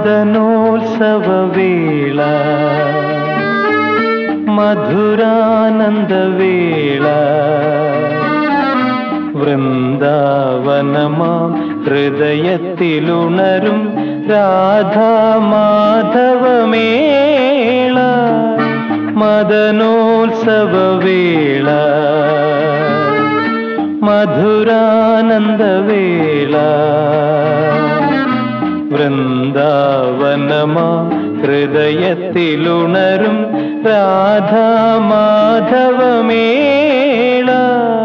മദനോത്സവവേള മധുരാനന്ദവേള വൃന്ദാവനമാം ഹൃദയത്തിലുണരും രാധാമാധവമേള മദനോത്സവവേള മധുരാനന്ദവേള വൃന്ദാവനമാ ഹൃദയത്തിലുണരും രാധാമാധവമേള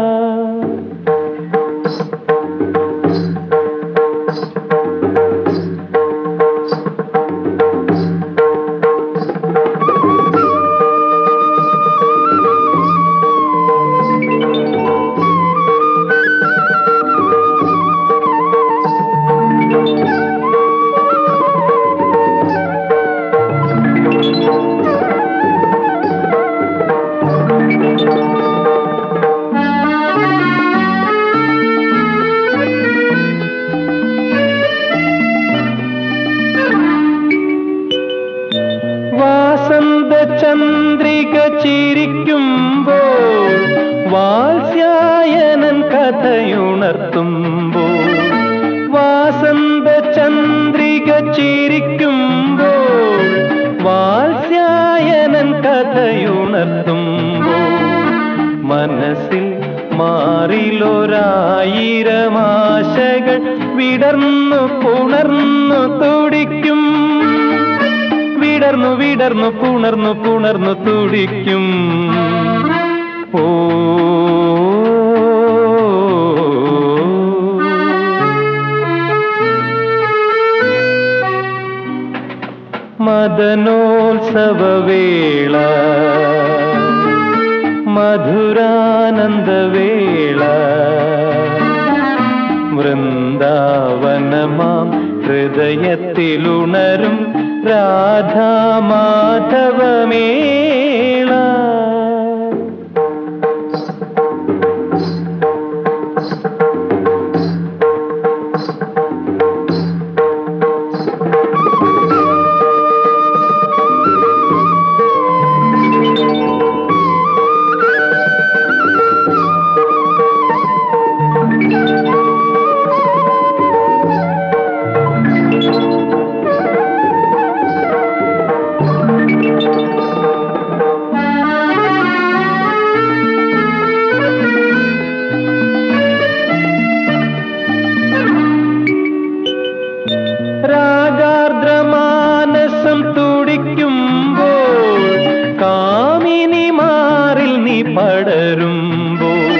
വാസന്ത ചന്ദ്രിക ചിരിക്കുമ്പോൾ വാത്സ്യായനൻ കഥയുണർത്തുമ്പോൾ വാസന്ത ചന്ദ്രിക ചിരിക്കുമ്പോൾ വാത്സ്യായനൻ കഥയുണർത്തുമ്പോൾ മനസ്സിൽ മാറിലൊരായിരം ആശകൾ വിടർന്നു പുണർന്നു തുടിക്കും വിടർന്നു വിടർന്നു പുണർന്നു പുണർന്നു തുടിക്കും ഓ മദനോത്സവവേള മധുരാനന്ദവേള വൃന്ദാവനമാം ഹൃദയത്തിലുണരും രാധാമാധവമേള രാഗാർദ്രമാനസം തുടിക്കുമ്പോൾ കാമിനി മാറിൽ നീ പടരുമ്പോൾ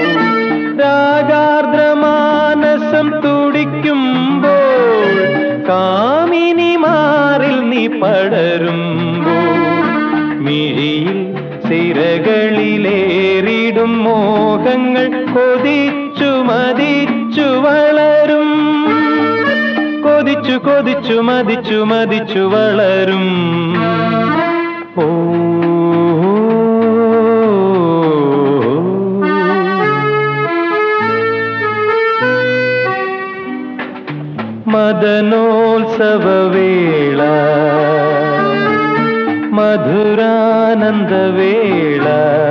രാഗാർദ്രമാനസം തുടിക്കുമ്പോൾ കാമിനി മാറിൽ നീ പടരുമ്പോൾ മിഴിയിൽ സിരകളിലേറിടും മോഹങ്ങൾ കൊതിച്ചു മതിച്ചു വളരും കൊതിച്ചു കൊതിച്ചു മതിച്ചു മതിച്ചു വളരും ഓ മദനോത്സവവേള മധുരാനന്ദവേള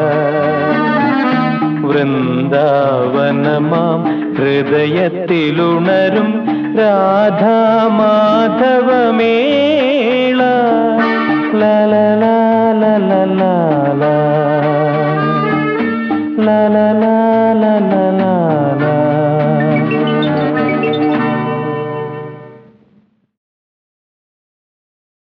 വൃന്ദാവനമാം ഹൃദയത്തിലുണരും രാധാമാധവമേള ല ല ല ല ല ല ല